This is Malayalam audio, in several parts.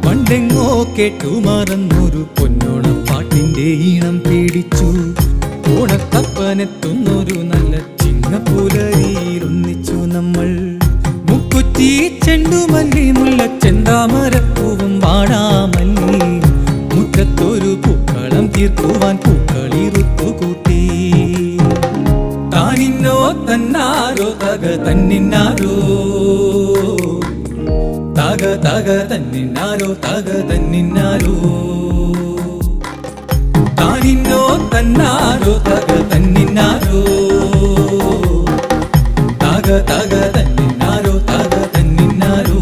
പണ്ടെങ്ങോ കേട്ടു മറന്നൊരു പൊന്നോണപ്പാട്ടിന്റെ ഈണം പേടിച്ചു ഓണത്തപ്പനെത്തുന്നൊരു നല്ല ചിങ്ങപ്പുലരിയിൽ ഒന്നിച്ചു നമ്മൾ മുക്കുറ്റി ചെണ്ടുമല്ലി മുല്ല ചെന്താമരപ്പൂവും വാടാമല്ലി മുറ്റത്തൊരു പൂക്കളം തീർക്കുവാൻ പൂക്കളിറുത്തു കൂട്ടി താനിന്നോ തന്നാരോ തക തന്നിന്നാരോ തക തക തന്നിന്നാരോ തക തന്നിന്നാരോ താനിന്നോ തന്നാരോ തക തന്നിന്നാരോ തക തക തന്നിന്നാരോ തക തന്നിന്നാരോ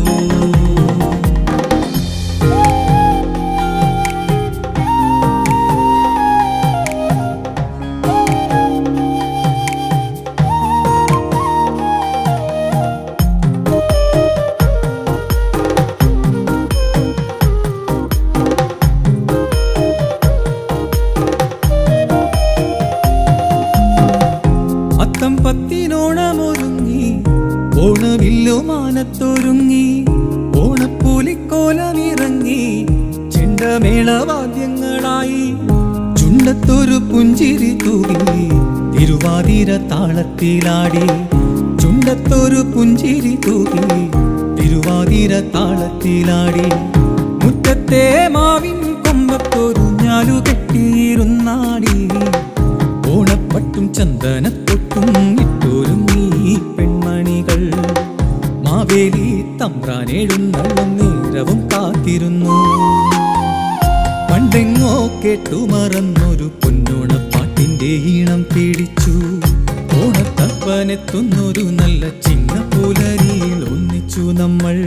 അത്തം പത്തിനോണമൊരുങ്ങി ഓണവില്ലു മാനത്തൊരുങ്ങി ഓണപ്പൂലിക്കോലമിറങ്ങി ചെണ്ടമേളവാദ്യങ്ങളായി ചുണ്ടത്തൊരു പുഞ്ചിരി തൂകി തിരുവാതിര താളത്തിലാടി ചുണ്ടത്തൊരു പുഞ്ചിരി തൂകി തിരുവാതിര താളത്തിലാടി മുറ്റത്തെ മാവിൻ കൊമ്പത്തൊരു ഞാലു കെട്ടിയിരുന്നാടി ഓണപ്പട്ടും ചന്ദനത്തൊട്ടും ഇട്ടൊരുങ്ങി പെൺമണികൾ മാവേലി തമ്പ്രാനെഴുന്നള്ളും നേരവും കാത്തിരുന്നു പണ്ടെങ്ങോ കേട്ടു മറന്നൊരു പൊന്നോണപ്പാട്ടിന്റെ ഈണം പേടിച്ചു ഓണത്തപ്പനെത്തുന്നൊരു നല്ല ചിങ്ങപ്പുലരിയിൽ ഒന്നിച്ചു നമ്മൾ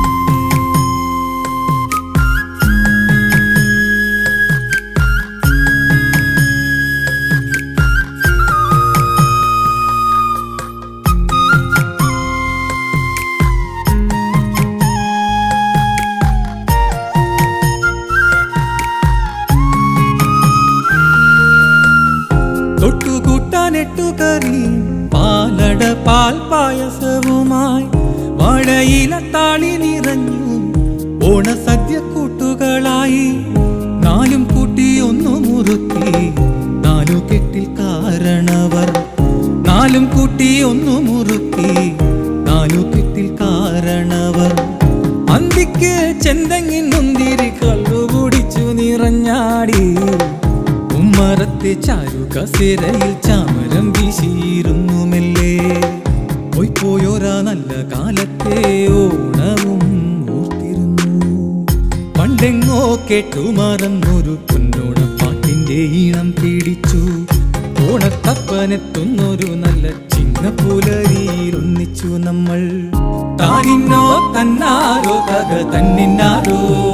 തൊട്ടുകൂട്ടാൻ എട്ടുകറി പാലട പാൽ പായസവുമായി വാഴയില താളി നിറഞ്ഞു ഓണസദ്യ കൂട്ടുകളായി നാലും കൂട്ടി ഒന്നു മുറുക്കി നാലു കെട്ടിൽ കാരണവർ നാലും കൂട്ടി ഒന്നു മുറുക്കി നാലു കെട്ടിൽ കാരണവർ അന്തിക്ക് ചെന്തെങ്ങിൻ മുന്തിരി കള്ളുകുടിച്ചു നിറഞ്ഞാടി ഉമ്മറത്തെ ചാരു കസേരയിൽ ചാമരം വീശിയിരുന്നു മെല്ലെ പോയി പോയോരാ നല്ല കാലത്തെ ഓണവും ഓർത്തിരുന്നു പണ്ടെങ്ങോ കേട്ടു മറന്നൊരു പൊന്നോണപ്പാട്ടിന്റെ ഈണം പേടിച്ചു ഓണത്തപ്പനെത്തുന്നൊരു നല്ല ചിങ്ങപ്പുലരിയിൽ ഒന്നിച്ചു നമ്മൾ താനിന്നോ തന്നാരോ തക തന്നിന്നാരോ